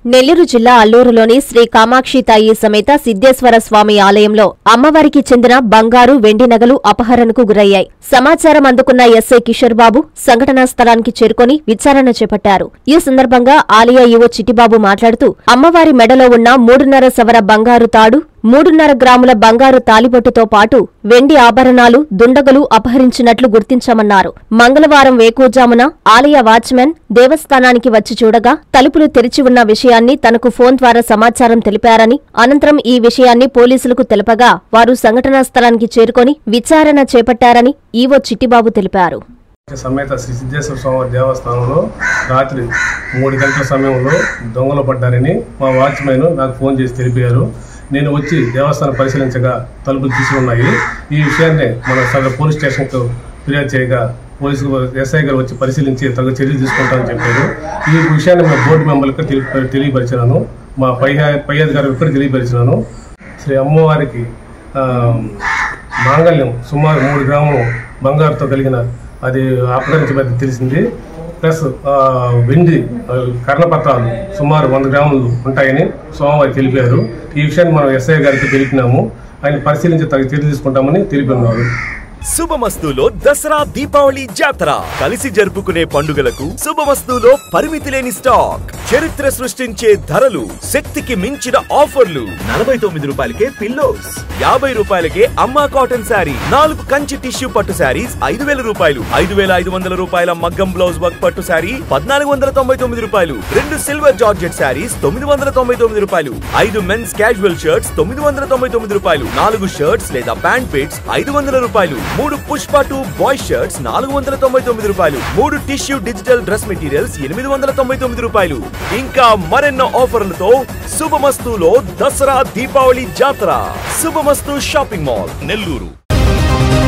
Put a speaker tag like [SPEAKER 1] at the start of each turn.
[SPEAKER 1] నెల్లూరు జిల్లా అల్లూరులోని శ్రీ కామాక్షి తాయి సమేత సిద్ధేశ్వర స్వామి ఆలయంలో అమ్మవారికి చెందిన బంగారు వెండి నగలు అపహరణకు గురయ్యాయి సమాచారం అందుకున్న ఎస్ఐ కిషోర్ బాబు సంఘటనా స్థలానికి చేరుకొని విచారణ చేపట్టారు ఈ సందర్భంగా ఆలయ ఈవో చిట్టిబాబు మాట్లాడుతూ అమ్మవారి మెడలో ఉన్న మూడున్నర సవర బంగారు తాడు మూడున్నర గ్రాముల బంగారు తాలిబొట్టుతో పాటు వెండి ఆభరణాలు దుండగలు అపహరించినట్లు గుర్తించామన్నారు మంగళవారం వేకువజామున ఆలయ వాచ్మెన్ దేవస్థానానికి వచ్చి చూడగా తలుపులు తెరిచి ఉన్న విషయాన్ని తనకు ఫోన్ ద్వారా సమాచారం తెలిపారని అనంతరం ఈ విషయాన్ని పోలీసులకు తెలపగా వారు సంఘటనా స్థలానికి చేరుకొని విచారణ చేపట్టారని ఈవో చిట్టిబాబు తెలిపారు
[SPEAKER 2] సమేత శ్రీ సిద్ధేశ్వర స్వామి దేవస్థానంలో రాత్రి మూడు గంటల సమయంలో దొంగలు పడ్డారని మా వాచ్మెన్ నాకు ఫోన్ చేసి తెలిపారు నేను వచ్చి దేవస్థానం పరిశీలించగా తలుపులు తీసి ఉన్నాయి ఈ విషయాన్ని మన సదరు పోలీస్ స్టేషన్కు ఫిర్యాదు చేయగా పోలీసు ఎస్ఐ గారు వచ్చి పరిశీలించి తగు చర్యలు తీసుకుంటామని చెప్పారు ఈ విషయాన్ని మా బోర్డు మెంబర్లకు తెలి- తెలియపరిచినాను మా పై పై అధికారులకు కూడా తెలియపరిచినాను శ్రీ అమ్మవారికి ఆ, మాంగళ్యం సుమారు మూడు గ్రాములు బంగారుతో కలిగిన అది అపహరించబడి తెలిసింది ప్లస్ ఆ, వెండి ఆ, కర్ణపత్రాలు సుమారు వంద గ్రాములు ఉంటాయని సోమవారి తెలిపారు ఈ విషయాన్ని మనం ఎస్ఐ గారికి తెలిపినాము ఆయన పరిశీలించి తగ్గ చర్య తీసుకుంటామని తెలిపినారు
[SPEAKER 3] శుభమస్తులో దసరా దీపావళి జాతర కలిసి జరుపుకునే పండుగలకు శుభమస్తులో పరిమితి లేని స్టాక్ చరిత్ర సృష్టించే ధరలు శక్తికి మించిన ఆఫర్లు నలభై తొమ్మిది రూపాయలకే పిల్లోస్ యాభై రూపాయలకే అమ్మా కాటన్ శారీ నాలుగు కంచి టిష్యూ పట్టు శారీస్ ఐదు వేల రూపాయలు ఐదు వేల ఐదు వందల రూపాయల మగ్గం బ్లౌజ్ వర్క్ పట్టు శారీ పద్నాలుగు వందల తొంభై తొమ్మిది రూపాయలు రెండు సిల్వర్ జార్జెట్ శారీస్ తొమ్మిది వందల తొంభై తొమ్మిది రూపాయలు ఐదు మెన్స్ క్యాజువల్ షర్ట్స్ తొమ్మిది వందల తొంభై తొమ్మిది రూపాయలు నాలుగు షర్ట్స్ లేదా ప్యాంట్ పిట్స్ ఐదు వందల రూపాయలు మూడు పుష్ప టూ బాయ్ షర్ట్స్ నాలుగు వందల తొంభై తొమ్మిది రూపాయలు మూడు టిష్యూ డిజిటల్ డ్రెస్ మెటీరియల్స్ ఎనిమిది వందల తొంభై తొమ్మిది రూపాయలు ఇంకా మరెన్నో ఆఫర్లతో శుభమస్తులో దసరా దీపావళి జాతర శుభమస్తు షాపింగ్ మాల్ నెల్లూరు